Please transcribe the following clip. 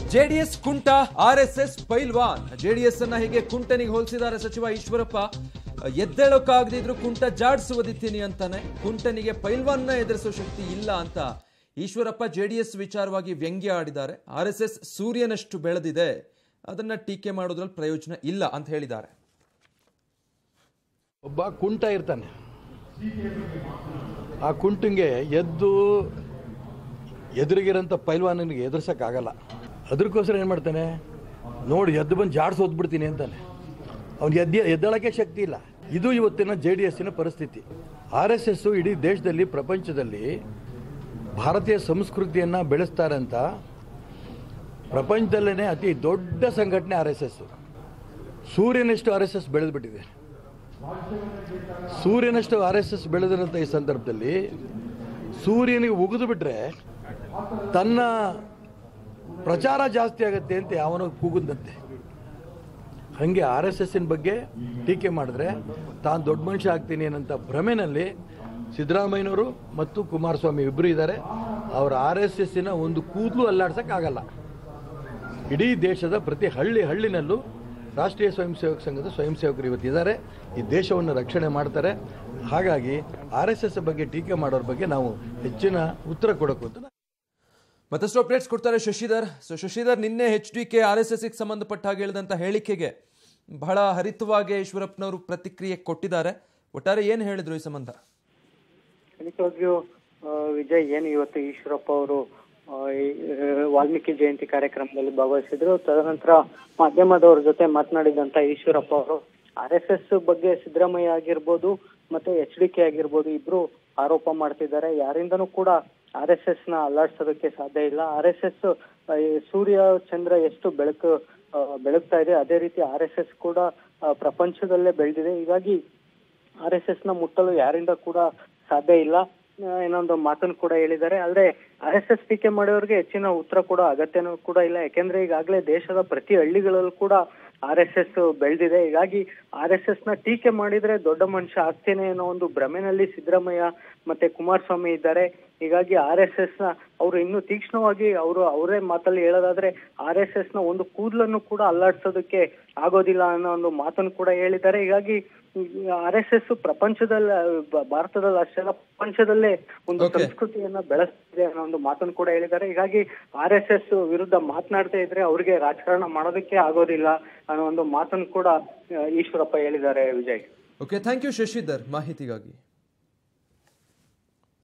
JDS ಕುಂಟ R S S ಪೈಲ್ವಾನ್ JDS ಅನ್ನ ಹೀಗೆ ಕುಂಟನಿಗೆ ಹೋಲಿಸಿದ್ದಾರೆ ಸಚಿವ ಈಶ್ವರಪ್ಪ ಎದ್ದೇಳೋಕ್ಕಾಗದಿದ್ರು ಕುಂಟ ಜಾಡಿಸುವುದಿತ್ತೀನಿ ಅಂತಾನೆ ಕುಂಟನಿಗೆ ಪೈಲ್ವಾನ್ನ ಎದುರಿಸೋ ಶಕ್ತಿ ಇಲ್ಲ ಅಂತ ಈಶ್ವರಪ್ಪ ಜೆಡಿಎಸ್ ವಿಚಾರವಾಗಿ ವ್ಯಂಗ್ಯ ಆಡಿದ್ದಾರೆ ಆರ್ ಎಸ್ ಎಸ್ ಸೂರ್ಯನಷ್ಟು ಬೆಳೆದಿದೆ ಅದನ್ನ ಟೀಕೆ ಮಾಡೋದ್ರಲ್ಲಿ ಪ್ರಯೋಜನ ಇಲ್ಲ ಅಂತ ಹೇಳಿದ್ದಾರೆ ಒಬ್ಬ ಕುಂಟ ಇರ್ತಾನೆ ಆ ಕುಂಟಿಗೆ ಎದ್ದು ಎದುರಿಗಿರೋಂಥ ಪೈಲ್ವಾನನಿಗೆ ಎದುರ್ಸೋಕ್ಕಾಗಲ್ಲ ಅದಕ್ಕೋಸ್ಕರ ಏನು ಮಾಡ್ತಾನೆ ನೋಡಿ ಎದ್ದು ಬಂದು ಜಾಡ್ಸಿ ಓದ್ಬಿಡ್ತೀನಿ ಅಂತಾನೆ ಅವ್ನಿಗೆ ಎದ್ದ ಎದ್ದೇಳಕ್ಕೆ ಶಕ್ತಿ ಇಲ್ಲ ಇದು ಇವತ್ತಿನ ಜೆ ಡಿ ಎಸ್ಸಿನ ಪರಿಸ್ಥಿತಿ ಆರ್ ಎಸ್ ಎಸ್ಸು ಇಡೀ ದೇಶದಲ್ಲಿ ಪ್ರಪಂಚದಲ್ಲಿ ಭಾರತೀಯ ಸಂಸ್ಕೃತಿಯನ್ನು ಬೆಳೆಸ್ತಾರೆ ಅಂತ ಪ್ರಪಂಚದಲ್ಲೇ ಅತಿ ದೊಡ್ಡ ಸಂಘಟನೆ ಆರ್ ಎಸ್ ಎಸ್ಸು ಸೂರ್ಯನಷ್ಟು ಆರ್ ಎಸ್ ಎಸ್ ಬೆಳೆದ್ಬಿಟ್ಟಿದೆ ಸೂರ್ಯನಷ್ಟು ಆರ್ ಎಸ್ ಎಸ್ ಬೆಳೆದಿರೋಂಥ ಈ ಸಂದರ್ಭದಲ್ಲಿ ಸೂರ್ಯನಿಗೆ ಉಗಿದು ಬಿಟ್ರೆ ತನ್ನ ಪ್ರಚಾರ ಜಾಸ್ತಿ ಆಗುತ್ತೆ ಅಂತ ಯಾವನೋ ಕೂಗುದಂತೆ ಹಾಗೆ ಆರ್ ಎಸ್ ಎಸ್ಸಿನ ಬಗ್ಗೆ ಟೀಕೆ ಮಾಡಿದ್ರೆ ತಾನು ದೊಡ್ಡ ಮನುಷ್ಯ ಆಗ್ತೀನಿ ಅನ್ನೋಂಥ ಭ್ರಮೆನಲ್ಲಿ ಸಿದ್ದರಾಮಯ್ಯನವರು ಮತ್ತು ಕುಮಾರಸ್ವಾಮಿ ಇಬ್ಬರು ಇದ್ದಾರೆ ಅವರ ಆರ್ ಎಸ್ ಎಸ್ಸಿನ ಒಂದು ಕೂದಲು ಅಲ್ಲಾಡ್ಸೋಕ್ಕಾಗಲ್ಲ ಇಡೀ ದೇಶದ ಪ್ರತಿ ಹಳ್ಳಿ ಹಳ್ಳಿನಲ್ಲೂ ರಾಷ್ಟ್ರೀಯ ಸ್ವಯಂ ಸೇವಕ ಸಂಘದ ಸ್ವಯಂ ಸೇವಕರು ಇವತ್ತಿದ್ದಾರೆ ಈ ದೇಶವನ್ನು ರಕ್ಷಣೆ ಮಾಡ್ತಾರೆ ಹಾಗಾಗಿ ಆರ್ ಎಸ್ ಎಸ್ ಬಗ್ಗೆ ಟೀಕೆ ಮಾಡೋರ ಬಗ್ಗೆ ನಾವು ಹೆಚ್ಚಿನ ಉತ್ತರ ಕೊಡಬೇಕು ಅಂತ ನಾನು ಮತ್ತಷ್ಟು ಅಪ್ಡೇಟ್ಸ್ ಕೊಡ್ತಾರೆ ಶಶಿಧರ್ ಸೊ ಶಶಿಧರ್ ನಿನ್ನೆ H D K R S ಎಸ್ಗೆ ಸಂಬಂಧಪಟ್ಟ ಹಾಗೆ ಹೇಳಿದಂಥ ಹೇಳಿಕೆಗೆ ಬಹಳ ಹರಿತವಾಗಿ ಈಶ್ವರಪ್ಪನವರು ಪ್ರತಿಕ್ರಿಯೆ ಕೊಟ್ಟಿದ್ದಾರೆ ಒಟ್ಟಾರೆ ಏನು ಹೇಳಿದ್ರು ಈ ಸಂಬಂಧ ಖಂಡಿತವಾಗಿಯೂ ಆ, ವಿಜಯ್ ಏನು ಇವತ್ತು ಈಶ್ವರಪ್ಪ ಅವರು ಆ, ಈ, ಆ, ವಾಲ್ಮೀಕಿ ಜಯಂತಿ ಕಾರ್ಯಕ್ರಮದಲ್ಲಿ ಭಾಗವಹಿಸಿದ್ರು ತದನಂತರ ಮಾಧ್ಯಮದವರ ಜೊತೆ ಮಾತನಾಡಿದಂತ ಈಶ್ವರಪ್ಪ ಅವರು ಆರ್ ಎಸ್ ಎಸ್ ಬಗ್ಗೆ ಸಿದ್ದರಾಮಯ್ಯ ಆಗಿರ್ಬೋದು ಮತ್ತೆ ಎಚ್ ಡಿ ಕೆ ಆಗಿರ್ಬೋದು ಇಬ್ರು ಆರೋಪ ಮಾಡ್ತಿದ್ದಾರೆ ಯಾರಿಂದನೂ ಕೂಡ ಆರ್ ಎಸ್ ಎಸ್ ನ ಅಲ್ಲಾಡ್ಸೋದಕ್ಕೆ ಸಾಧ್ಯ ಇಲ್ಲ ಆರ್ ಎಸ್ ಎಸ್ ಸೂರ್ಯ ಚಂದ್ರ ಎಷ್ಟು ಬೆಳಕು ಆ, ಬೆಳಗ್ತಾ ಇದೆ ಅದೇ ರೀತಿ ಆರ್ ಎಸ್ ಎಸ್ ಕೂಡ ಆ, ಪ್ರಪಂಚದಲ್ಲೇ ಬೆಳೆದಿದೆ ಹೀಗಾಗಿ ಆರ್ ಎಸ್ ಎಸ್ ನ ಮುಟ್ಟಲು ಯಾರಿಂದ ಕೂಡ ಸಾಧ್ಯ ಇಲ್ಲ ಆ, ಇನ್ನೊಂದು ಮಾತನ್ನು ಕೂಡ ಹೇಳಿದ್ದಾರೆ ಆದ್ರೆ ಆರ್ ಎಸ್ ಎಸ್ ಟೀಕೆ ಮಾಡೋರಿಗೆ ಹೆಚ್ಚಿನ ಉತ್ತರ ಕೊಡೋ ಅಗತ್ಯನೂ ಕೂಡ ಇಲ್ಲ ಯಾಕೆಂದ್ರೆ ಈಗಾಗಲೇ ದೇಶದ ಪ್ರತಿ ಹಳ್ಳಿಗಳಲ್ಲೂ ಕೂಡ ಆರ್ ಎಸ್ ಎಸ್ ಬೆಳೆದಿದೆ ಹೀಗಾಗಿ ಆರ್ ಎಸ್ ಎಸ್ ನ ಟೀಕೆ ಮಾಡಿದ್ರೆ ದೊಡ್ಡ ಮನುಷ್ಯ ಆಗ್ತೇನೆ ಅನ್ನೋ ಒಂದು ಭ್ರಮೆನಲ್ಲಿ ಸಿದ್ದರಾಮಯ್ಯ ಮತ್ತೆ ಕುಮಾರಸ್ವಾಮಿ ಇದ್ದಾರೆ ಹೀಗಾಗಿ ಆರ್ ಎಸ್ ಎಸ್ ನ ಅವರು ಇನ್ನು ತೀಕ್ಷ್ಣವಾಗಿ ಅವರು ಅವರೇ ಮಾತಲ್ಲಿ ಹೇಳೋದಾದ್ರೆ ಆರ್ ಎಸ್ ಎಸ್ ನ ಒಂದು ಕೂದಲನ್ನು ಕೂಡ ಅಲ್ಲಾಡ್ಸೋದಕ್ಕೆ ಆಗೋದಿಲ್ಲ ಅನ್ನೋ ಒಂದು ಮಾತನ್ನು ಕೂಡ ಹೇಳಿದ್ದಾರೆ ಹೀಗಾಗಿ ಆರ್ ಎಸ್ ಎಸ್ ಪ್ರಪಂಚದಲ್ಲಿ ಬ- ಭಾರತದಲ್ಲಿ ಅಷ್ಟೇ ಅಲ್ಲ ಪ್ರಪಂಚದಲ್ಲೇ ಒಂದು Okay. ಸಂಸ್ಕೃತಿಯನ್ನ ಬೆಳೆಸ್ತಿದೆ ಅನ್ನೋ ಒಂದು ಮಾತನ್ನು ಕೂಡ ಹೇಳಿದ್ದಾರೆ ಹೀಗಾಗಿ ಆರ್ ಎಸ್ ಎಸ್ ವಿರುದ್ಧ ಮಾತನಾಡ್ತಾ ಇದ್ರೆ ಅವ್ರಿಗೆ ರಾಜಕಾರಣ ಮಾಡೋದಕ್ಕೆ ಆಗೋದಿಲ್ಲ ಅನ್ನೋ ಒಂದು ಮಾತನ್ನು ಕೂಡ ಆ, ಈಶ್ವರಪ್ಪ ಹೇಳಿದ್ದಾರೆ Vijay okay thank you Shashidhar ಮಾಹಿತಿಗಾಗಿ